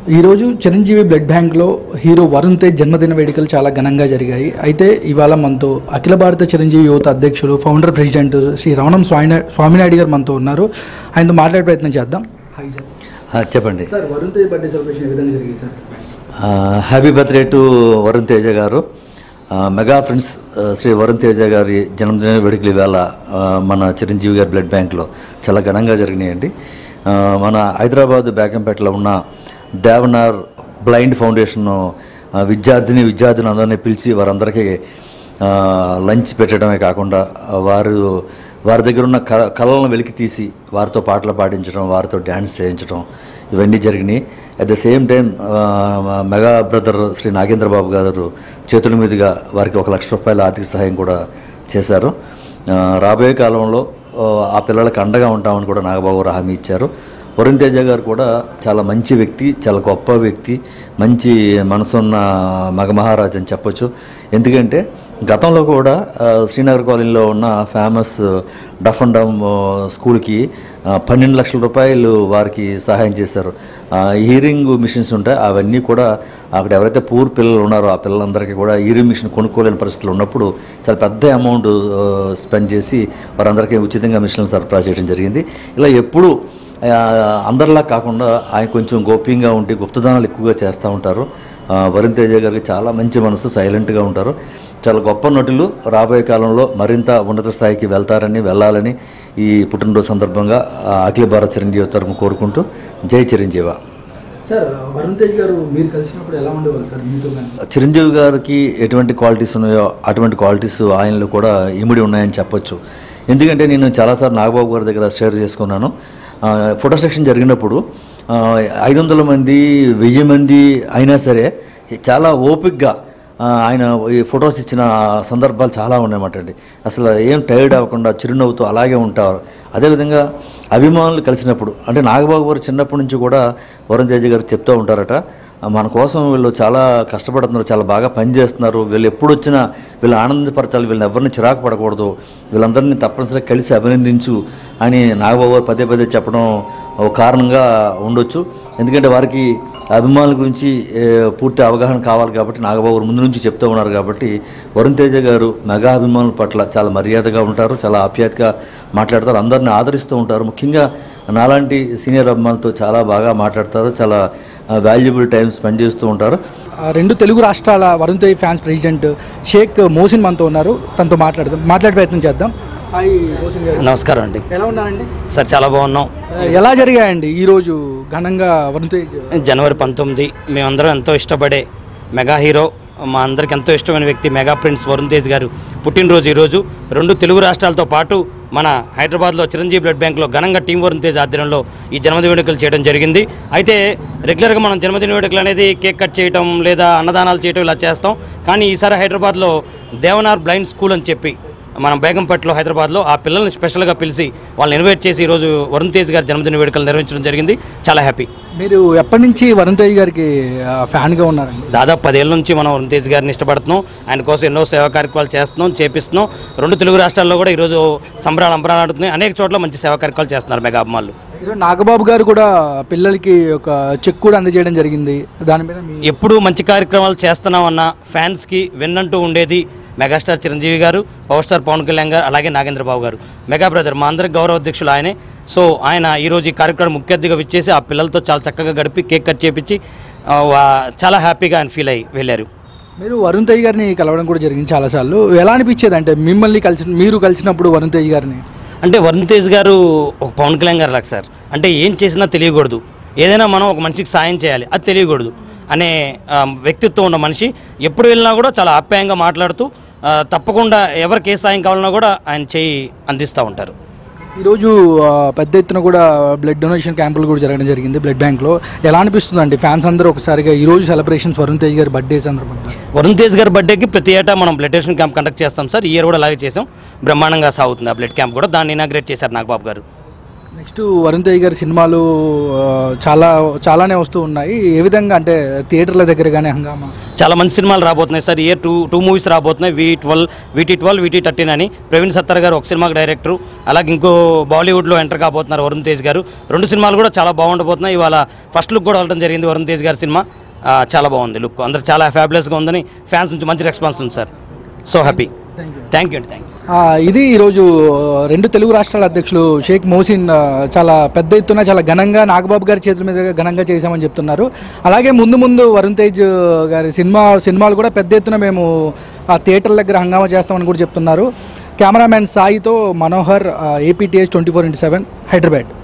ఈరోజు చిరంజీవి బ్లడ్ బ్యాంక్లో హీరో వరుణ్ తేజ్ జన్మదిన వేడుకలు చాలా ఘనంగా జరిగాయి అయితే ఇవాళ మనతో అఖిల భారత చిరంజీవి యువత అధ్యక్షుడు ఫౌండర్ ప్రెసిడెంట్ శ్రీ రమణం స్వామి స్వామినాయుడు గారు మనతో ఉన్నారు ఆయనతో మాట్లాడే ప్రయత్నం చేద్దాం హాయ్ సార్ ఆ, చెప్పండి sir Varun Tej birthday celebration ఏ విధంగా జరిగింది సార్ ఆ, happy birthday to Varun Teja garu ఆ, మెగా ఫ్రెండ్స్ ఆ, శ్రీ వరుణ్ తేజ గారి జన్మదిన వేడుకలు ఇవాళ ఆ, మన చిరంజీవి గారి బ్లడ్ బ్యాంక్లో చాలా ఘనంగా జరిగినాయండి ఆ, మన హైదరాబాద్ బేగంపేటలో ఉన్న దేవనార్ బ్లైండ్ ఫౌండేషన్ ఆ, విద్యార్థిని విద్యార్థులు అందరినీ పిలిచి వారందరికీ ఆ, లంచ్ పెట్టడమే కాకుండా ఆ, వారు వారి దగ్గర ఉన్న క కళలను వెలికి తీసి వారితో పాటలు పాడించడం వారితో డ్యాన్స్ చేయించడం ఇవన్నీ జరిగినాయి at the same time mega brother Shri Nagendra Babu garu చేతుల మీదుగా వారికి ఒక లక్ష రూపాయల ఆర్థిక సహాయం కూడా చేశారు ఆ, రాబోయే కాలంలో ఆ, ఆ పిల్లలకు అండగా ఉంటామని కూడా నాగబాబు గారు హామీ ఇచ్చారు వరుణ్ తేజ గారు కూడా చాలా మంచి వ్యక్తి చాలా గొప్ప వ్యక్తి మంచి మనసున్న మగమహారాజ్ అని చెప్పొచ్చు ఎందుకంటే గతంలో కూడా ఆ, శ్రీనగర్ కాలనీలో ఉన్న ఫేమస్ డఫ్ అండ్ డమ్ ఆ, స్కూల్కి ఆ, పన్నెండు లక్షల రూపాయలు వారికి సహాయం చేశారు ఆ, హీరింగ్ మిషన్స్ ఉంటాయి అవన్నీ కూడా అక్కడ ఎవరైతే పూర్ పిల్లలు ఉన్నారో ఆ పిల్లలందరికీ కూడా హీరింగ్ మిషన్ కొనుక్కోలేని పరిస్థితులు ఉన్నప్పుడు చాలా పెద్ద అమౌంట్ స్పెండ్ చేసి వారందరికీ ఉచితంగా మిషన్లు సరఫరా చేయడం జరిగింది ఇలా ఎప్పుడు ఆ, అందరిలా కాకుండా ఆయన కొంచెం గోప్యంగా ఉండి గుప్తదానాలు ఎక్కువగా చేస్తూ ఉంటారు ఆ, వరుణ్ తేజ గారికి చాలా మంచి మనసు సైలెంట్గా ఉంటారు చాలా గొప్ప నటులు రాబోయే కాలంలో మరింత ఉన్నత స్థాయికి వెళ్తారని వెళ్ళాలని ఈ పుట్టినరోజు సందర్భంగా ఆ, అఖిల భారత చిరంజీవి తరఫున కోరుకుంటూ జై చిరంజీవ సార్ వరుణ్ తేజ్ గారు మీరు కలిసినప్పుడు ఎలా ఉండేవాళ్ళు సార్ మీతో కానీ చిరంజీవి గారికి ఎటువంటి క్వాలిటీస్ ఉన్నాయో అటువంటి క్వాలిటీస్ ఆయనలో కూడా ఇమిడి ఉన్నాయని చెప్పొచ్చు ఎందుకంటే నేను చాలాసార్లు నాగబాబు గారి దగ్గర షేర్ చేసుకున్నాను ఆ, ఫోటో సెక్షన్ జరిగినప్పుడు ఆ, ఐదు వందల మంది వెయ్యి మంది అయినా సరే చాలా ఓపిక్గా ఆ, ఆయన ఈ ఫొటోస్ ఇచ్చిన సందర్భాలు చాలా ఉన్నాయన్నమాట అండి అసలు ఏం టైర్డ్ అవ్వకుండా చిరునవ్వుతో అలాగే ఉంటారు అదేవిధంగా అభిమానులు కలిసినప్పుడు అంటే నాగబాబు గారు చిన్నప్పటి నుంచి కూడా వరుణ్ తేజ గారు చెప్తూ ఉంటారట ఆ, మన కోసం వీళ్ళు చాలా కష్టపడుతున్నారు చాలా బాగా పనిచేస్తున్నారు వీళ్ళు ఎప్పుడు వచ్చినా వీళ్ళు ఆనందపరచాలి వీళ్ళని ఎవరిని చిరాకు పడకూడదు వీళ్ళందరినీ తప్పనిసరిగా కలిసి అభినందించు అని నాగబాబు గారు పదే పదే చెప్పడం ఒక కారణంగా ఉండొచ్చు ఎందుకంటే వారికి అభిమానుల గురించి ఏ, పూర్తి అవగాహన కావాలి కాబట్టి నాగబాబు గారు ముందు నుంచి చెప్తూ ఉన్నారు కాబట్టి వరుణ్ తేజ గారు మెగా అభిమానుల పట్ల చాలా మర్యాదగా ఉంటారు చాలా ఆప్యాయతగా మాట్లాడతారు అందరిని ఆదరిస్తూ ఉంటారు ముఖ్యంగా నాలాంటి సీనియర్ అభిమానులతో చాలా బాగా మాట్లాడతారు చాలా వాల్యుబుల్ టైం స్పెండ్ చేస్తూ ఉంటారు ఆ, రెండు తెలుగు రాష్ట్రాల వరుణ్ తేజ్ ఫ్యాన్స్ ప్రెసిడెంట్ షేక్ మోసిన్ మనతో ఉన్నారు తనతో మాట్లాడదాం మాట్లాడే ప్రయత్నం చేద్దాం హాయ్ మోసిన్ గారు నమస్కారం అండి ఎలా ఉన్నారండి సార్ చాలా బాగున్నాం ఆ, ఎలా జరిగాయండి ఈరోజు ఘనంగా వరుణ్ తేజ్ జనవరి పంతొమ్మిది మేమందరం ఎంతో ఇష్టపడే మెగా హీరో మా అందరికి ఎంతో ఇష్టమైన వ్యక్తి మెగా ప్రిన్స్ వరుణ్ తేజ్ గారు పుట్టినరోజు ఈరోజు రెండు తెలుగు రాష్ట్రాలతో పాటు మన హైదరాబాద్లో చిరంజీవి బ్లడ్ బ్యాంక్లో ఘనంగా టీం వరుణ్ తేజ్ ఆధ్వర్యంలో ఈ జన్మదిన వేడుకలు చేయడం జరిగింది అయితే రెగ్యులర్గా మనం జన్మదిన వేడుకలు అనేది కేక్ కట్ చేయటం లేదా అన్నదానాలు చేయటం ఇలా చేస్తాం కానీ ఈసారి హైదరాబాద్లో దేవనార్ బ్లైండ్ స్కూల్ అని చెప్పి మనం బేగంపేటలో హైదరాబాద్లో ఆ పిల్లల్ని స్పెషల్గా పిలిచి వాళ్ళని ఇన్వైట్ చేసి ఈరోజు వరుణ్ తేజ్ గారి జన్మదిన వేడుకలు నిర్వహించడం జరిగింది చాలా హ్యాపీ మీరు ఎప్పటి నుంచి వరుణ్ తేజ్ గారికి ఆ, ఫ్యాన్గా ఉన్నారండి దాదాపు పదేళ్ళ నుంచి మనం వరుణ్ తేజ్ గారిని ఇష్టపడుతున్నాం ఆయన కోసం ఎన్నో సేవా కార్యక్రమాలు చేస్తున్నాం చేపిస్తున్నాం రెండు తెలుగు రాష్ట్రాల్లో కూడా ఈరోజు సంబరాలు అంబరాలు ఆడుతున్నాయి అనేక చోట్ల మంచి సేవా కార్యక్రమాలు చేస్తున్నారు మెగా అభిమానులు ఈరోజు నాగబాబు గారు కూడా పిల్లలకి ఒక చెక్ కూడా అందజేయడం జరిగింది దాని మీద మీ ఎప్పుడు మంచి కార్యక్రమాలు చేస్తున్నామన్న ఫ్యాన్స్కి విన్నంటూ ఉండేది మెగాస్టార్ చిరంజీవి గారు పవర్ స్టార్ పవన్ కళ్యాణ్ గారు అలాగే నాగేంద్ర బాబు గారు మెగా బ్రదర్ మా అందరికి గౌరవ అధ్యక్షులు ఆయనే సో ఆయన ఈరోజు ఈ కార్యక్రమం ముఖ్య అతిథిగా విచ్చేసి ఆ పిల్లలతో చాలా చక్కగా గడిపి కేక్ కట్ చేపించి ఆ, వా- చాలా హ్యాపీగా ఆయన ఫీల్ అయ్యి వెళ్ళారు మీరు వరుణ్ తేజ్ గారిని కలవడం కూడా జరిగింది చాలాసార్లు ఎలా అనిపించేది అంటే మిమ్మల్ని కలిసి మీరు కలిసినప్పుడు వరుణ్ తేజ్ గారిని అంటే వరుణ్ తేజ్ గారు ఒక పవన్ కళ్యాణ్ గారు లాగా సార్ అంటే ఏం చేసినా తెలియకూడదు ఏదైనా మనం ఒక మనిషికి సాయం చేయాలి అది తెలియకూడదు అనే ఆ, వ్యక్తిత్వం ఉన్న మనిషి ఎప్పుడు వెళ్ళినా కూడా చాలా ఆప్యాయంగా మాట్లాడుతూ ఆ, తప్పకుండా ఎవరికి ఏ సాయం కావాలన్నా కూడా ఆయన చేయి అందిస్తూ ఉంటారు ఈరోజు ఆ, పెద్ద ఎత్తున కూడా బ్లడ్ డొనేషన్ క్యాంపులు కూడా జరగడం జరిగింది బ్లడ్ బ్యాంక్లో ఎలా అనిపిస్తుంది అండి ఫ్యాన్స్ అందరూ ఒకసారిగా ఈ రోజు సెలబ్రేషన్స్ వరుణ్ తేజ్ గారి బర్త్డే సందర్భంగా వరుణ్ తేజ్ గారి బర్త్డేకి ప్రతి ఏటా మనం బ్లడ్ డొనేషన్ క్యాంప్ కండక్ట్ చేస్తాం సార్ ఈ ఇయర్ కూడా అలాగే చేసాం బ్రహ్మాండంగా సాగుతుంది ఆ బ్లడ్ క్యాంప్ కూడా దాన్ని ఇనాగ్రేట్ చేశారు నాగబాబు గారు నెక్స్ట్ వరుణ్ తేజ్ గారి సినిమాలు ఆ, చాలా చాలానే వస్తూ ఉన్నాయి ఏ విధంగా అంటే థియేటర్ల దగ్గర కానీ హంగామా చాలా మంచి సినిమాలు రాబోతున్నాయి sir year two two movies రాబోతున్నాయి V twelve VT twelve VT thirteen అని ప్రవీణ్ సత్తర్ గారు ఒక సినిమాకి డైరెక్టర్ అలాగే ఇంకో బాలీవుడ్లో ఎంటర్ కాబోతున్నారు వరుణ్ తేజ్ గారు రెండు సినిమాలు కూడా చాలా బాగుండబోతున్నాయి ఇవాళ ఫస్ట్ లుక్ కూడా వెళ్ళడం జరిగింది వరుణ్ తేజ్ గారి సినిమా ఆ, చాలా బాగుంది లుక్ అందరు చాలా ఫ్యాబులస్గా ఉందని ఫ్యాన్స్ నుంచి మంచి రెస్పాన్స్ ఉంది sir so happy thank you అండి థ్యాంక్ యూ ఆ, ఇది ఈరోజు రెండు తెలుగు రాష్ట్రాల అధ్యక్షులు షేక్ మోసిన్ ఆ, చాలా పెద్ద ఎత్తున చాలా ఘనంగా నాగబాబు గారి చేతుల మీద ఘనంగా చేశామని చెప్తున్నారు అలాగే ముందు ముందు వరుణ్ తేజ్ గారి సినిమా సినిమాలు కూడా పెద్ద ఎత్తున మేము ఆ థియేటర్ల దగ్గర హంగామా చేస్తామని కూడా చెప్తున్నారు కెమెరామ్యాన్ సాయితో Manohar APTS twenty four into seven Hyderabad